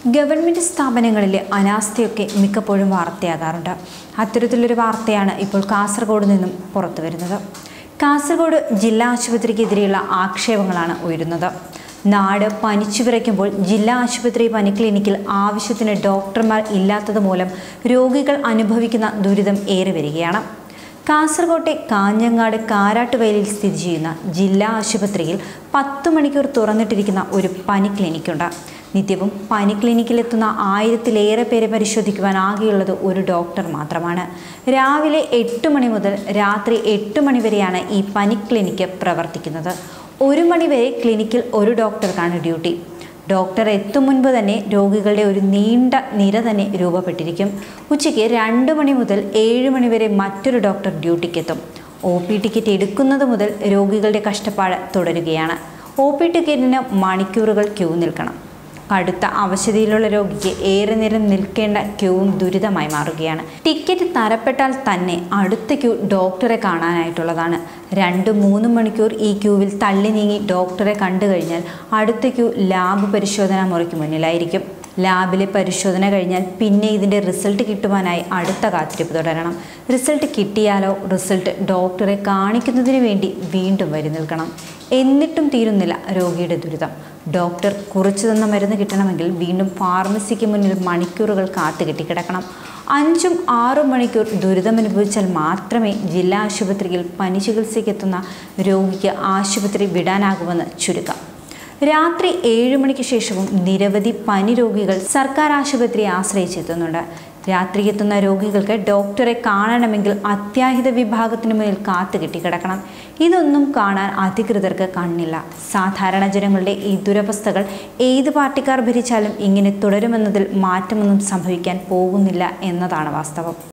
government സ്ഥാപനങ്ങളിലെ അനാസ്ഥയൊക്കെ മിക്കപ്പോഴും വാർത്തയാകാറുണ്ട് അത്തരത്തിലൊരു വാർത്തയാണ് ഇപ്പോൾ കാസർഗോഡ് നിന്നും പുറത്തു വരുന്നത് കാസർഗോഡ് ജില്ലാ ആശുപത്രിക്കെതിരെയുള്ള ആക്ഷേപങ്ങളാണ് ഉയരുന്നത് നാട് പനിച്ചു വിറയ്ക്കുമ്പോൾ ജില്ലാ ആശുപത്രി പനിക്ലിനിക്കിൽ ആവശ്യത്തിന് ഡോക്ടർമാർ ഇല്ലാത്തത് മൂലം രോഗികൾ അനുഭവിക്കുന്ന ദുരിതം ഏറി വരികയാണ് കാസർകോട്ടെ കാഞ്ഞങ്ങാട് കാരാട്ടുവയലിൽ സ്ഥിതി ചെയ്യുന്ന ജില്ലാ ആശുപത്രിയിൽ പത്ത് മണിക്കൂർ തുറന്നിട്ടിരിക്കുന്ന ഒരു പനി ക്ലിനിക്കുണ്ട് നിത്യവും പനി ക്ലിനിക്കിലെത്തുന്ന ആയിരത്തിലേറെ പേരെ പരിശോധിക്കുവാൻ ആകെയുള്ളത് ഒരു ഡോക്ടർ മാത്രമാണ് രാവിലെ എട്ട് മണി മുതൽ രാത്രി എട്ട് മണി വരെയാണ് ഈ പനി ക്ലിനിക്ക് പ്രവർത്തിക്കുന്നത് ഒരു മണിവരെ ക്ലിനിക്കിൽ ഒരു ഡോക്ടർക്കാണ് ഡ്യൂട്ടി ഡോക്ടർ എത്തും മുൻപ് തന്നെ രോഗികളുടെ ഒരു നീണ്ട നിര തന്നെ രൂപപ്പെട്ടിരിക്കും ഉച്ചയ്ക്ക് രണ്ട് മണി മുതൽ ഏഴ് മണി വരെ മറ്റൊരു ഡോക്ടർ ഡ്യൂട്ടിക്കെത്തും ഒ പി ടിക്കറ്റ് എടുക്കുന്നത് മുതൽ രോഗികളുടെ കഷ്ടപ്പാട് തുടരുകയാണ് ഒ പി ടിക്കറ്റിന് മണിക്കൂറുകൾ ക്യൂ നിൽക്കണം കടുത്ത അവശതയിലുള്ള രോഗിക്ക് ഏറെ നേരം നിൽക്കേണ്ട ക്യൂവും ദുരിതമായി മാറുകയാണ് ടിക്കറ്റ് തരപ്പെട്ടാൽ തന്നെ അടുത്ത ക്യൂ ഡോക്ടറെ കാണാനായിട്ടുള്ളതാണ് രണ്ട് മൂന്ന് മണിക്കൂർ ഈ ക്യൂവിൽ തള്ളി നീങ്ങി ഡോക്ടറെ കണ്ടു കഴിഞ്ഞാൽ അടുത്ത ക്യൂ ലാബ് പരിശോധനാ മുറിക്ക് മുന്നിലായിരിക്കും ലാബിലെ പരിശോധന കഴിഞ്ഞാൽ പിന്നെ ഇതിൻ്റെ റിസൾട്ട് കിട്ടുവാനായി അടുത്ത കാത്തിരിപ്പ് തുടരണം റിസൾട്ട് കിട്ടിയാലോ റിസൾട്ട് ഡോക്ടറെ കാണിക്കുന്നതിന് വേണ്ടി വീണ്ടും വരി നിൽക്കണം എന്നിട്ടും തീരുന്നില്ല രോഗിയുടെ ദുരിതം ഡോക്ടർ കുറിച്ചു തന്ന മരുന്ന് കിട്ടണമെങ്കിൽ വീണ്ടും ഫാർമസിക്ക് മുന്നിൽ മണിക്കൂറുകൾ കാത്തു കെട്ടിക്കിടക്കണം അഞ്ചും ആറും മണിക്കൂർ ദുരിതമനുഭവിച്ചാൽ മാത്രമേ ജില്ലാ ആശുപത്രിയിൽ പനി ചികിത്സയ്ക്കെത്തുന്ന രോഗിക്ക് ആശുപത്രി വിടാനാകുമെന്ന് ചുരുക്കം രാത്രി ഏഴ് മണിക്ക് ശേഷവും നിരവധി പനി രോഗികൾ സർക്കാർ ആശുപത്രിയെ ആശ്രയിച്ചെത്തുന്നുണ്ട് രാത്രി എത്തുന്ന രോഗികൾക്ക് ഡോക്ടറെ കാണണമെങ്കിൽ അത്യാഹിത വിഭാഗത്തിന് മുന്നിൽ കാത്തു കെട്ടിക്കിടക്കണം ഇതൊന്നും കാണാൻ അധികൃതർക്ക് കണ്ണില്ല സാധാരണ ജനങ്ങളുടെ ഈ ദുരവസ്ഥകൾ ഏത് പാർട്ടിക്കാർ ഭരിച്ചാലും ഇങ്ങനെ തുടരുമെന്നതിൽ മാറ്റമൊന്നും സംഭവിക്കാൻ പോകുന്നില്ല എന്നതാണ് വാസ്തവം